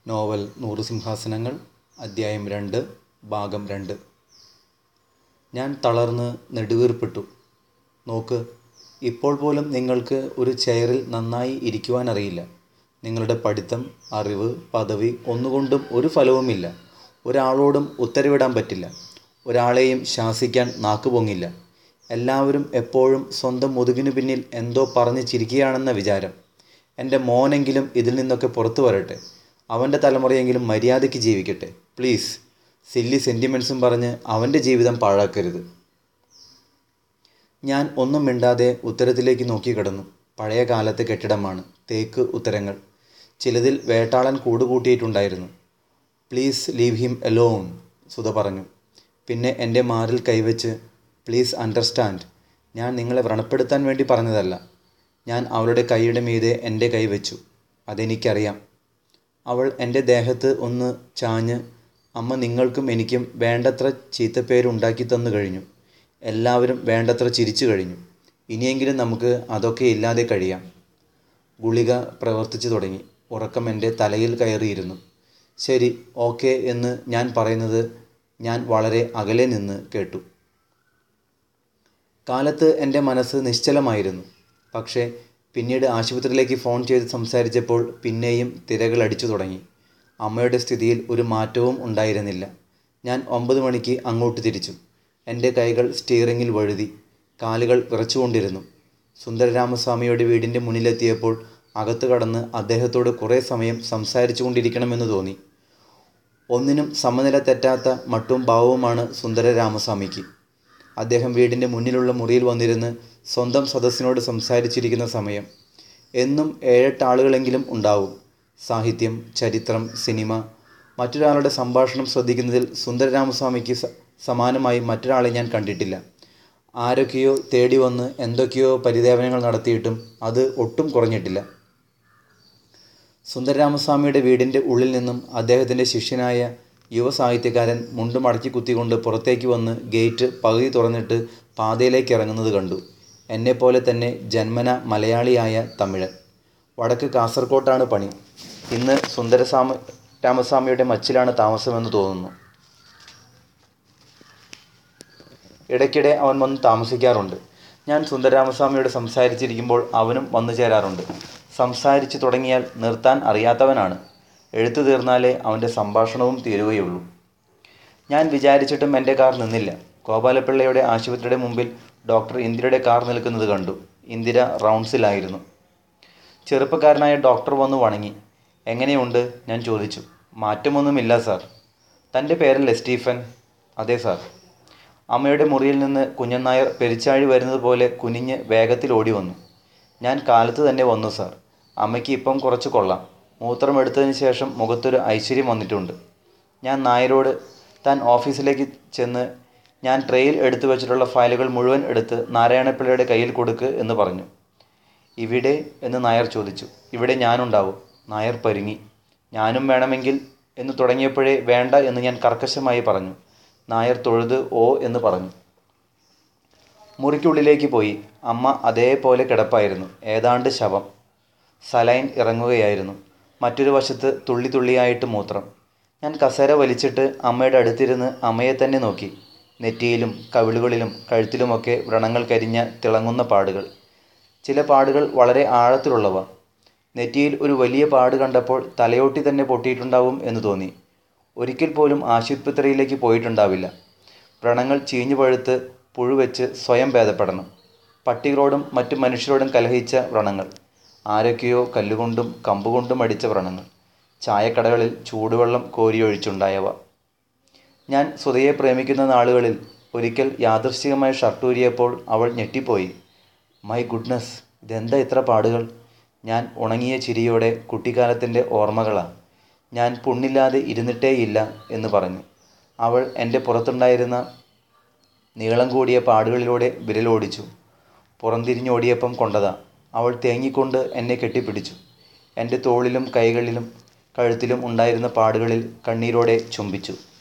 novel നൂറ് സിംഹാസനങ്ങൾ അദ്ധ്യായം രണ്ട് ഭാഗം രണ്ട് ഞാൻ തളർന്ന് നെടുവീർപ്പിട്ടു നോക്ക് ഇപ്പോൾ പോലും നിങ്ങൾക്ക് ഒരു ചെയറിൽ നന്നായി ഇരിക്കുവാൻ അറിയില്ല നിങ്ങളുടെ പഠിത്തം അറിവ് പദവി ഒന്നുകൊണ്ടും ഒരു ഫലവുമില്ല ഒരാളോടും ഉത്തരവിടാൻ പറ്റില്ല ഒരാളെയും ശാസിക്കാൻ നാക്ക് പൊങ്ങില്ല എല്ലാവരും എപ്പോഴും സ്വന്തം മുതുകിനു പിന്നിൽ എന്തോ പറഞ്ഞ് ചിരിക്കുകയാണെന്ന വിചാരം എൻ്റെ മോനെങ്കിലും ഇതിൽ നിന്നൊക്കെ പുറത്തു വരട്ടെ അവൻ്റെ തലമുറയെങ്കിലും മര്യാദയ്ക്ക് ജീവിക്കട്ടെ പ്ലീസ് സില്ലി സെൻറ്റിമെൻസും പറഞ്ഞ് അവൻ്റെ ജീവിതം പാഴാക്കരുത് ഞാൻ ഒന്നും മിണ്ടാതെ ഉത്തരത്തിലേക്ക് നോക്കി കിടന്നു പഴയ കാലത്തെ കെട്ടിടമാണ് തേക്ക് ഉത്തരങ്ങൾ ചിലതിൽ വേട്ടാളൻ കൂടുകൂട്ടിയിട്ടുണ്ടായിരുന്നു please leave him alone Sudha പറഞ്ഞു പിന്നെ എൻ്റെ മാറിൽ കൈവച്ച് പ്ലീസ് അണ്ടർസ്റ്റാൻഡ് ഞാൻ നിങ്ങളെ വ്രണപ്പെടുത്താൻ വേണ്ടി പറഞ്ഞതല്ല ഞാൻ അവളുടെ കൈയുടെ മീതെ എൻ്റെ കൈ വെച്ചു അതെനിക്കറിയാം അവൾ എൻ്റെ ദേഹത്ത് ഒന്ന് ചാഞ്ഞ് അമ്മ നിങ്ങൾക്കും എനിക്കും വേണ്ടത്ര ചീത്തപ്പേരുണ്ടാക്കി തന്നു കഴിഞ്ഞു എല്ലാവരും വേണ്ടത്ര ചിരിച്ചു കഴിഞ്ഞു ഇനിയെങ്കിലും നമുക്ക് അതൊക്കെ ഇല്ലാതെ കഴിയാം ഗുളിക പ്രവർത്തിച്ചു തുടങ്ങി ഉറക്കം എൻ്റെ തലയിൽ കയറിയിരുന്നു ശരി ഓക്കെ എന്ന് ഞാൻ പറയുന്നത് ഞാൻ വളരെ അകലെ നിന്ന് കേട്ടു കാലത്ത് എൻ്റെ മനസ്സ് നിശ്ചലമായിരുന്നു പക്ഷേ പിന്നീട് ആശുപത്രിയിലേക്ക് ഫോൺ ചെയ്ത് സംസാരിച്ചപ്പോൾ പിന്നെയും തിരകൾ അടിച്ചു തുടങ്ങി അമ്മയുടെ സ്ഥിതിയിൽ ഒരു മാറ്റവും ഉണ്ടായിരുന്നില്ല ഞാൻ ഒമ്പത് മണിക്ക് അങ്ങോട്ട് തിരിച്ചു എൻ്റെ കൈകൾ സ്റ്റീറിങ്ങിൽ വഴുതി കാലുകൾ വിറച്ചുകൊണ്ടിരുന്നു സുന്ദരരാമസ്വാമിയുടെ വീടിൻ്റെ മുന്നിലെത്തിയപ്പോൾ അകത്ത് കടന്ന് അദ്ദേഹത്തോട് കുറേ സമയം സംസാരിച്ചു കൊണ്ടിരിക്കണമെന്ന് തോന്നി ഒന്നിനും സമനില തെറ്റാത്ത മട്ടും ഭാവവുമാണ് സുന്ദരരാമസ്വാമിക്ക് അദ്ദേഹം വീടിൻ്റെ മുന്നിലുള്ള മുറിയിൽ വന്നിരുന്ന് സ്വന്തം സദസ്സിനോട് സംസാരിച്ചിരിക്കുന്ന സമയം എന്നും ഏഴെട്ട് ആളുകളെങ്കിലും ഉണ്ടാവും സാഹിത്യം ചരിത്രം സിനിമ മറ്റൊരാളുടെ സംഭാഷണം ശ്രദ്ധിക്കുന്നതിൽ സുന്ദരരാമസ്വാമിക്ക് സമാനമായി മറ്റൊരാളെ ഞാൻ കണ്ടിട്ടില്ല ആരൊക്കെയോ തേടി വന്ന് എന്തൊക്കെയോ പരിദേവനങ്ങൾ നടത്തിയിട്ടും അത് ഒട്ടും കുറഞ്ഞിട്ടില്ല സുന്ദരരാമസ്വാമിയുടെ വീടിൻ്റെ ഉള്ളിൽ നിന്നും അദ്ദേഹത്തിൻ്റെ ശിഷ്യനായ യുവ സാഹിത്യകാരൻ മുണ്ട് മടക്കി കുത്തിക്കൊണ്ട് പുറത്തേക്ക് വന്ന് ഗേറ്റ് പകുതി തുറന്നിട്ട് പാതയിലേക്ക് ഇറങ്ങുന്നത് കണ്ടു എന്നെപ്പോലെ തന്നെ ജന്മന മലയാളിയായ തമിഴൻ വടക്ക് കാസർകോട്ടാണ് പണി ഇന്ന് സുന്ദരസാമ രാമസ്വാമിയുടെ മച്ചിലാണ് താമസമെന്ന് തോന്നുന്നു ഇടയ്ക്കിടെ അവൻ വന്ന് താമസിക്കാറുണ്ട് ഞാൻ സുന്ദരരാമസ്വാമിയോട് സംസാരിച്ചിരിക്കുമ്പോൾ അവനും വന്നു ചേരാറുണ്ട് സംസാരിച്ചു തുടങ്ങിയാൽ നിർത്താൻ അറിയാത്തവനാണ് എഴുത്തു തീർന്നാലേ അവൻ്റെ സംഭാഷണവും തീരുകയുള്ളൂ ഞാൻ വിചാരിച്ചിട്ടും എൻ്റെ കാർ നിന്നില്ല ഗോപാലപിള്ളയുടെ ആശുപത്രിയുടെ മുമ്പിൽ ഡോക്ടർ ഇന്ദിരയുടെ കാർ നിൽക്കുന്നത് കണ്ടു ഇന്ദിര റൗണ്ട്സിലായിരുന്നു ചെറുപ്പക്കാരനായ ഡോക്ടർ വന്ന് വണങ്ങി എങ്ങനെയുണ്ട് ഞാൻ ചോദിച്ചു മാറ്റമൊന്നുമില്ല സാർ തൻ്റെ പേരല്ലേ സ്റ്റീഫൻ അതെ സാർ അമ്മയുടെ മുറിയിൽ നിന്ന് കുഞ്ഞനായർ പെരിച്ചാഴി വരുന്നത് പോലെ കുനിഞ്ഞ് വേഗത്തിൽ ഓടി വന്നു ഞാൻ കാലത്ത് തന്നെ വന്നു സാർ അമ്മയ്ക്ക് ഇപ്പം കുറച്ച് കൊള്ളാം മൂത്രമെടുത്തതിന് ശേഷം മുഖത്തൊരു ഐശ്വര്യം വന്നിട്ടുണ്ട് ഞാൻ നായരോട് താൻ ഓഫീസിലേക്ക് ചെന്ന് ഞാൻ ട്രെയിൽ എടുത്തു വെച്ചിട്ടുള്ള ഫയലുകൾ മുഴുവൻ എടുത്ത് നാരായണപ്പിള്ളയുടെ കയ്യിൽ കൊടുക്ക് എന്ന് പറഞ്ഞു ഇവിടെ എന്ന് നായർ ചോദിച്ചു ഇവിടെ ഞാനുണ്ടാവും നായർ പരുങ്ങി ഞാനും വേണമെങ്കിൽ എന്ന് തുടങ്ങിയപ്പോഴേ വേണ്ട എന്ന് ഞാൻ കർക്കശമായി പറഞ്ഞു നായർ തൊഴുത് ഓ എന്ന് പറഞ്ഞു മുറിക്കുള്ളിലേക്ക് പോയി അമ്മ അതേപോലെ കിടപ്പായിരുന്നു ഏതാണ്ട് ശവം സലൈൻ ഇറങ്ങുകയായിരുന്നു മറ്റൊരു വശത്ത് തുള്ളി തുള്ളിയായിട്ട് മൂത്രം ഞാൻ കസേര വലിച്ചിട്ട് അമ്മയുടെ അടുത്തിരുന്ന് അമ്മയെ തന്നെ നോക്കി നെറ്റിയിലും കവിളുകളിലും കഴുത്തിലുമൊക്കെ വ്രണങ്ങൾ കരിഞ്ഞ തിളങ്ങുന്ന പാടുകൾ ചില പാടുകൾ വളരെ ആഴത്തിലുള്ളവ നെറ്റിയിൽ ഒരു വലിയ പാട് കണ്ടപ്പോൾ തലയോട്ടി തന്നെ പൊട്ടിയിട്ടുണ്ടാവും എന്ന് തോന്നി ഒരിക്കൽ പോലും ആശുപത്രിയിലേക്ക് പോയിട്ടുണ്ടാവില്ല വ്രണങ്ങൾ ചീഞ്ഞു പഴുത്ത് പുഴുവെച്ച് സ്വയം ഭേദപ്പെടണം പട്ടികളോടും മറ്റു മനുഷ്യരോടും കലഹിച്ച വ്രണങ്ങൾ ആരൊക്കെയോ കല്ലുകൊണ്ടും കമ്പുകൊണ്ടും അടിച്ച വ്രണങ്ങൾ ചായക്കടകളിൽ ചൂടുവെള്ളം കോരിയൊഴിച്ചുണ്ടായവ ഞാൻ സുധയെ പ്രേമിക്കുന്ന നാളുകളിൽ ഒരിക്കൽ യാദൃശ്ചികമായി ഷർട്ടൂരിയപ്പോൾ അവൾ ഞെട്ടിപ്പോയി മൈ ഗുഡ്നസ് ഇതെന്താ ഇത്ര പാടുകൾ ഞാൻ ഉണങ്ങിയ ചിരിയോടെ കുട്ടിക്കാലത്തിൻ്റെ ഓർമ്മകളാണ് ഞാൻ പുണ്ണില്ലാതെ ഇരുന്നിട്ടേയില്ല എന്ന് പറഞ്ഞു അവൾ എൻ്റെ പുറത്തുണ്ടായിരുന്ന നീളം കൂടിയ പാടുകളിലൂടെ വിരലോടിച്ചു പുറംതിരിഞ്ഞോടിയപ്പം കൊണ്ടതാ അവൾ തേങ്ങിക്കൊണ്ട് എന്നെ കെട്ടിപ്പിടിച്ചു എൻ്റെ തോളിലും കൈകളിലും കഴുത്തിലും ഉണ്ടായിരുന്ന പാടുകളിൽ കണ്ണീരോടെ ചുംബിച്ചു